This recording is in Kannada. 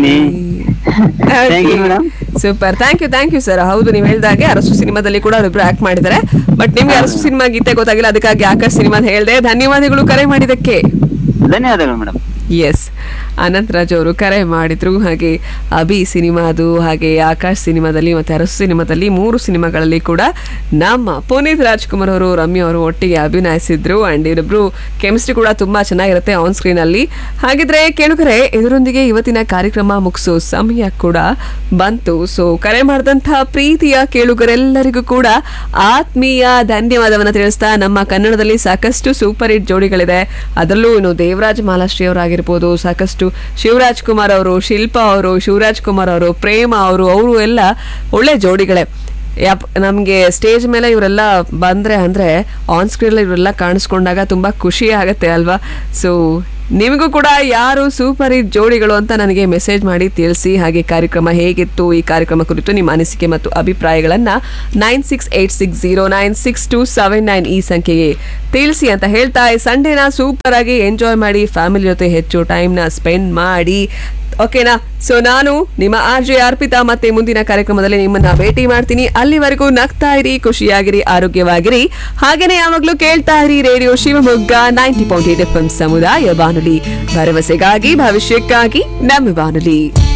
ಇದ್ದೀನಿ Thank you, madam. Super thank you thank you sir ಹೌದು ನೀವು ಹೇಳ್ದಾಗೆ ಅರಸು ಸಿನಿಮಾದಲ್ಲಿ ಕೂಡ ಅವರಿಬ್ರು ಆಕ್ಟ್ ಮಾಡಿದ್ದಾರೆ ಬಟ್ ನಿಮ್ಗೆ ಅರಸು ಸಿನಿಮಾ ಗೀತೆ ಗೊತ್ತಾಗಿಲ್ಲ ಅದಕ್ಕಾಗಿ ಆಕಾಶ್ ಸಿನಿಮಾ ಹೇಳ್ದೆ ಧನ್ಯವಾದಗಳು ಕರೆ ಮಾಡಿದಕ್ಕೆ ಧನ್ಯವಾದಗಳು ಮೇಡಮ್ ಎಸ್ ಅನಂತ್ ರಾಜ್ ಅವರು ಕರೆ ಮಾಡಿದ್ರು ಹಾಗೆ ಅಭಿ ಸಿನಿಮಾದು ಹಾಗೆ ಆಕಾಶ್ ಸಿನಿಮಾದಲ್ಲಿ ಮತ್ತೆ ಅರಸು ಸಿನಿಮಾದಲ್ಲಿ ಮೂರು ಸಿನಿಮಾಗಳಲ್ಲಿ ಕೂಡ ನಮ್ಮ ಪುನೀತ್ ರಾಜ್ಕುಮಾರ್ ಅವರು ರಮ್ಯ ಅವರು ಒಟ್ಟಿಗೆ ಅಭಿನಯಿಸಿದ್ರು ಅಂಡ್ ಇವರಿಬ್ರು ಕೆಮಿಸ್ಟ್ರಿ ಕೂಡ ತುಂಬಾ ಚೆನ್ನಾಗಿರುತ್ತೆ ಆನ್ ಸ್ಕ್ರೀನ್ ಅಲ್ಲಿ ಹಾಗಿದ್ರೆ ಕೇಳುಗರೆ ಇದರೊಂದಿಗೆ ಇವತ್ತಿನ ಕಾರ್ಯಕ್ರಮ ಮುಗಿಸೋ ಸಮಯ ಕೂಡ ಬಂತು ಸೊ ಕರೆ ಮಾಡಿದಂತಹ ಪ್ರೀತಿಯ ಕೇಳುಗರೆಲ್ಲರಿಗೂ ಕೂಡ ಆತ್ಮೀಯ ಧನ್ಯವಾದವನ್ನ ತಿಳಿಸ್ತಾ ನಮ್ಮ ಕನ್ನಡದಲ್ಲಿ ಸಾಕಷ್ಟು ಸೂಪರ್ ಹಿಟ್ ಜೋಡಿಗಳಿದೆ ಅದರಲ್ಲೂ ಇನ್ನು ದೇವರಾಜ್ ಮಾಲಾಶ್ರೀ ಅವರಾಗಿರ್ಬೋದು ಸಾಕಷ್ಟು ಶಿವರಾಜ್ ಕುಮಾರ್ ಅವರು ಶಿಲ್ಪಾ ಅವರು ಶಿವರಾಜ್ ಕುಮಾರ್ ಅವರು ಪ್ರೇಮ ಅವರು ಅವರು ಎಲ್ಲ ಒಳ್ಳೆ ಜೋಡಿಗಳೇ ಯಪ್ ನಮಗೆ ಸ್ಟೇಜ್ ಮೇಲೆ ಇವರೆಲ್ಲ ಬಂದ್ರೆ ಅಂದ್ರೆ ಆನ್ ಸ್ಕ್ರೀನ್ ಇವರೆಲ್ಲ ಕಾಣಿಸ್ಕೊಂಡಾಗ ತುಂಬಾ ಖುಷಿ ಆಗತ್ತೆ ಅಲ್ವಾ ಸೊ ನಿಮಗೂ ಕೂಡ ಯಾರು ಸೂಪರ್ ಹಿಟ್ ಜೋಡಿಗಳು ಅಂತ ನನಗೆ ಮೆಸೇಜ್ ಮಾಡಿ ತಿಳಿಸಿ ಹಾಗೆ ಕಾರ್ಯಕ್ರಮ ಹೇಗಿತ್ತು ಈ ಕಾರ್ಯಕ್ರಮ ಕುರಿತು ನಿಮ್ಮ ಅನಿಸಿಕೆ ಮತ್ತು ಅಭಿಪ್ರಾಯಗಳನ್ನ nine six eight six zero nine six two seven nine ಈ ಸಂಖ್ಯೆಗೆ ತಿಳಿಸಿ ಅಂತ ಹೇಳ್ತಾ ಈ ಸಂಡೇನ ಸೂಪರ್ ಆಗಿ ಎಂಜಾಯ್ ಮಾಡಿ ಫ್ಯಾಮಿಲಿ ಜೊತೆ ಹೆಚ್ಚು ಟೈಮ್ನ ಸ್ಪೆಂಡ್ ಮಾಡಿ ಓಕೆನಾ ಸೊ ನಾನು ನಿಮ್ಮ ಆರ್ ಜೆ ಅರ್ಪಿತಾ ಮತ್ತೆ ಮುಂದಿನ ಕಾರ್ಯಕ್ರಮದಲ್ಲಿ ನಿಮ್ಮನ್ನ ಭೇಟಿ ಮಾಡ್ತೀನಿ ಅಲ್ಲಿವರೆಗೂ ನಗ್ತಾ ಇರಿ ಖುಷಿಯಾಗಿರಿ ಆರೋಗ್ಯವಾಗಿರಿ ಹಾಗೇನೆ ಯಾವಾಗ್ಲೂ ಕೇಳ್ತಾ ಇರಿ radio Shivamogga ninety point eight F M ಸಮುದಾಯ ಬಾನುಲಿ ಭರವಸೆಗಾಗಿ ಭವಿಷ್ಯಕ್ಕಾಗಿ ನಮ್ಮ ಬಾನುಲಿ